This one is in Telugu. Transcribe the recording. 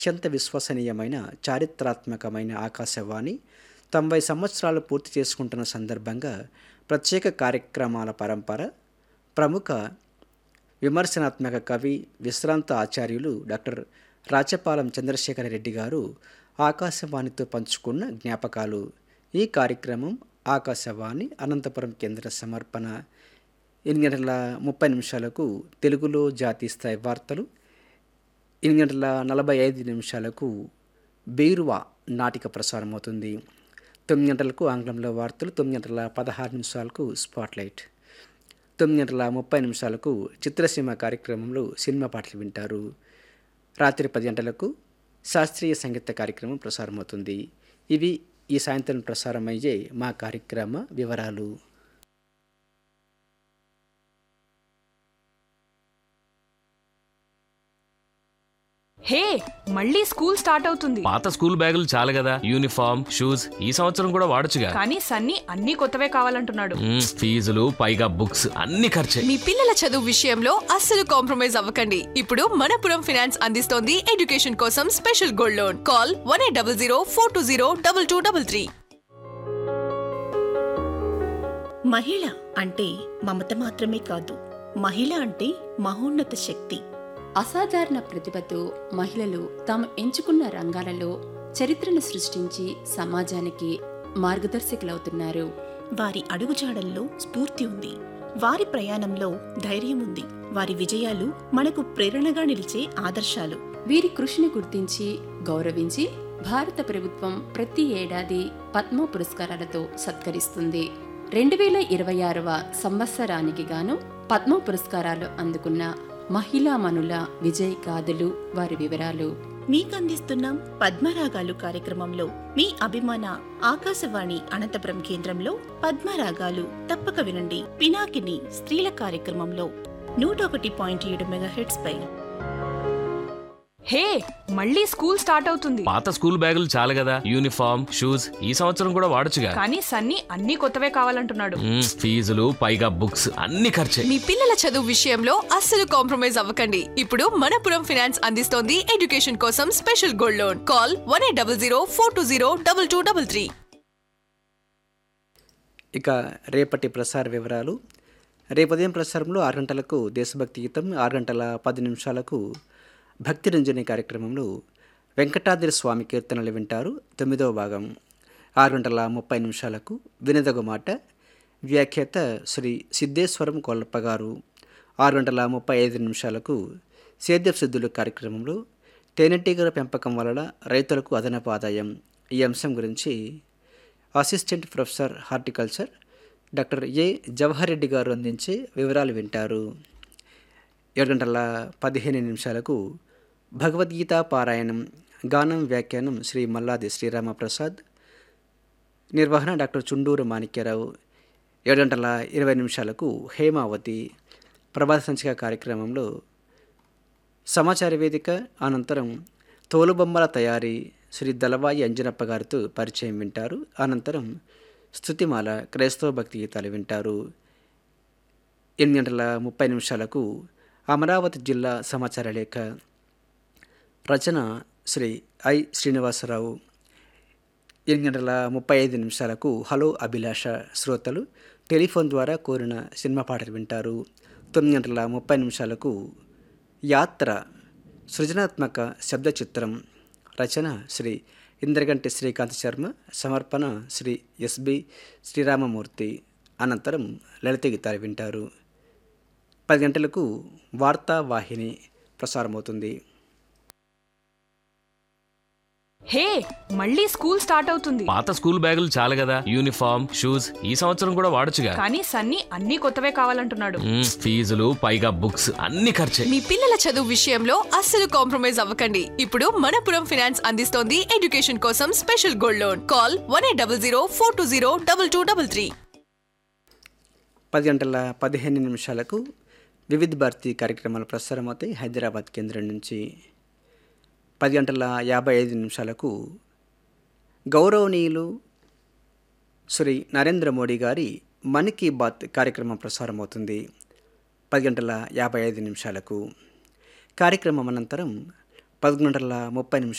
అత్యంత విశ్వసనీయమైన చారిత్రాత్మకమైన ఆకాశవాణి తొంభై సంవత్సరాలు పూర్తి చేసుకుంటున్న సందర్భంగా ప్రత్యేక కార్యక్రమాల పరంపర ప్రముఖ విమర్శనాత్మక కవి విశ్రాంత ఆచార్యులు డాక్టర్ రాచపాలెం చంద్రశేఖర రెడ్డి గారు ఆకాశవాణితో పంచుకున్న జ్ఞాపకాలు ఈ కార్యక్రమం ఆకాశవాణి అనంతపురం కేంద్ర సమర్పణ ఎనిమిది గంటల ముప్పై నిమిషాలకు తెలుగులో జాతీయ స్థాయి వార్తలు ఎనిమిది గంటల నలభై ఐదు నిమిషాలకు బీరువా నాటిక ప్రసారం అవుతుంది తొమ్మిది గంటలకు ఆంగ్లంలో వార్తలు తొమ్మిది గంటల పదహారు నిమిషాలకు స్పాట్లైట్ తొమ్మిది గంటల ముప్పై నిమిషాలకు చిత్రసీమ కార్యక్రమంలో సినిమా పాటలు వింటారు రాత్రి పది గంటలకు శాస్త్రీయ సంగీత కార్యక్రమం ప్రసారమవుతుంది ఇవి ఈ సాయంత్రం ప్రసారమయ్యే మా కార్యక్రమ వివరాలు హే మళ్ళీ స్కూల్ స్టార్ట్ అవుతుంది పాత స్కూల్ బ్యాగులు చాలు కదా యూనిఫామ్ షూస్ ఈ సంవత్సరం కూడా వాడొచ్చుగా కానీ సన్నీ అన్ని కొత్తవే కావాలంటున్నాడు మ్మ్, ఫీజులు పైగా బుక్స్ అన్ని ఖర్చే మీ పిల్లల చదువు విషయంలో అస్సలు కాంప్రమైజ్ అవ్వకండి ఇప్పుడు మనపురం ఫినాన్స్ అందిస్తోంది ఎడ్యుకేషన్ కోసం special gold loan call one eight double zero four two zero double two double three మహిళ అంటే మమత మాత్రమే కాదు మహిళ అంటే మహోన్నత శక్తి అసాధారణ ప్రతిభతో మహిళలు తాము ఎంచుకున్న రంగాలలో చరిత్రను సృష్టించి సమాజానికి మార్గదర్శకులవుతున్నారు వారి అడుగుజాడల్లో స్ఫూర్తి ఉంది వారి ప్రయాణంలో ధైర్యం ఉంది వారి విజయాలు మనకు ప్రేరణగా నిలిచే ఆదర్శాలు వీరి కృషిని గుర్తించి గౌరవించి భారత ప్రభుత్వం ప్రతి ఏడాది పద్మ పురస్కారాలతో సత్కరిస్తుంది రెండు వేల ఇరవై ఆరవ సంవత్సరానికి గాను పద్మ పురస్కారాలు అందుకున్న మహిళామణుల విజయ్ గాథలు వారి వివరాలు మీకందిస్తున్నాం పద్మరాగాలు కార్యక్రమంలో మీ అభిమాన ఆకాశవాణి అనంతపురం కేంద్రంలో పద్మరాగాలు తప్పక వినండి పినాకిని స్త్రీల కార్యక్రమంలో నూట ఒకటి పాయింట్ ఏడు మెగాహెట్స్ పై హే మళ్ళీ స్కూల్ స్టార్ట్ అవుతుంది పాత స్కూల్ బ్యాగులు చాలు కదా యూనిఫామ్ షూస్ ఈ సంవత్సరం కూడా వాడొచ్చుగా కానీ సన్నీ అన్ని కొత్తవే కావాలంటున్నాడు మ్మ్, ఫీజులు పైగా బుక్స్ అన్ని ఖర్చే మీ పిల్లల చదువు విషయంలో అస్సలు కాంప్రమైజ్ అవ్వకండి ఇప్పుడు మనపురం ఫినాన్స్ అందిస్తోంది ఎడ్యుకేషన్ కోసం special gold loan call one eight double zero four two zero double two double three ఇక రేపటి ప్రసార వివరాలు రేపు ఉదయం ప్రసారంలో ఆరు గంటలకు దేశభక్తి గీతం ఆరు గంటల పది నిమిషాలకు భక్తి రంజని కార్యక్రమంలో వెంకటాద్రి స్వామి కీర్తనలు వింటారు తొమ్మిదవ భాగం ఆరు గంటల ముప్పై నిమిషాలకు వినదగు మాట వ్యాఖ్యాత శ్రీ సిద్ధేశ్వరం కొల్లప్ప గారు ఆరు గంటల ముప్పై ఐదు నిమిషాలకు సేద్య సిద్ధులు కార్యక్రమంలో తేనెటీగల పెంపకం వలన రైతులకు అదనపు ఆదాయం ఈ అంశం గురించి assistant professor horticulture doctor A Jawahar Reddy గారు అందించే వివరాలు వింటారు ఏడు గంటల పదిహేను నిమిషాలకు భగవద్గీత పారాయణం గానం వ్యాఖ్యానం శ్రీ మల్లాది శ్రీరామప్రసాద్ నిర్వహణ డాక్టర్ చుండూరు మాణిక్యరావు ఏడు గంటల ఇరవై నిమిషాలకు హేమావతి ప్రభాత సంచిక కార్యక్రమంలో సమాచార వేదిక అనంతరం తోలుబొమ్మల తయారీ శ్రీ దళవాయి అంజనప్ప గారితో పరిచయం వింటారు అనంతరం స్థుతిమాల క్రైస్తవ భక్తి గీతాలు వింటారు ఎనిమిది గంటల ముప్పై నిమిషాలకు అమరావతి జిల్లా సమాచార లేఖ రచన శ్రీ ఐ శ్రీనివాసరావు ఎనిమిది గంటల ముప్పై ఐదు నిమిషాలకు హలో అభిలాష శ్రోతలు టెలిఫోన్ ద్వారా కోరిన సినిమా పాటలు వింటారు తొమ్మిది గంటల ముప్పై నిమిషాలకు యాత్ర సృజనాత్మక శబ్ద చిత్రం రచన శ్రీ ఇంద్రగంటి శ్రీకాంత్ శర్మ సమర్పణ శ్రీ ఎస్బి శ్రీరామమూర్తి అనంతరం లలిత గీతాలు వింటారు పది గంటలకు వార్తా వాహిని ప్రసారమవుతుంది హే మళ్ళీ స్కూల్ స్టార్ట్ అవుతుంది పాత స్కూల్ బ్యాగులు చాలు కదా యూనిఫామ్ షూస్ ఈ సంవత్సరం కూడా వాడొచ్చుగా కానీ సన్నీ అన్ని కొత్తవే కావాలంటున్నాడు మ్మ్, ఫీజులు పైగా బుక్స్ అన్ని ఖర్చే మీ పిల్లల చదువు విషయంలో అస్సలు కాంప్రమైజ్ అవ్వకండి ఇప్పుడు మనపురం ఫినాన్స్ అందిస్తోంది ఎడ్యుకేషన్ కోసం special gold loan call one eight double zero four two zero double two double three పది గంటల పదిహేను నిమిషాలకు వివిధ భారతి కార్యక్రమాలు ప్రసారమవుతాయి హైదరాబాద్ కేంద్రం నుంచి పది గంటల యాభై ఐదు నిమిషాలకు గౌరవనీయులు శ్రీ నరేంద్ర మోడీ గారి మన్ కీ బాత్ కార్యక్రమం ప్రసారమవుతుంది పది గంటల యాభై ఐదు నిమిషాలకు కార్యక్రమం అనంతరం పదకొండు గంటల ముప్పై నిమిషాలు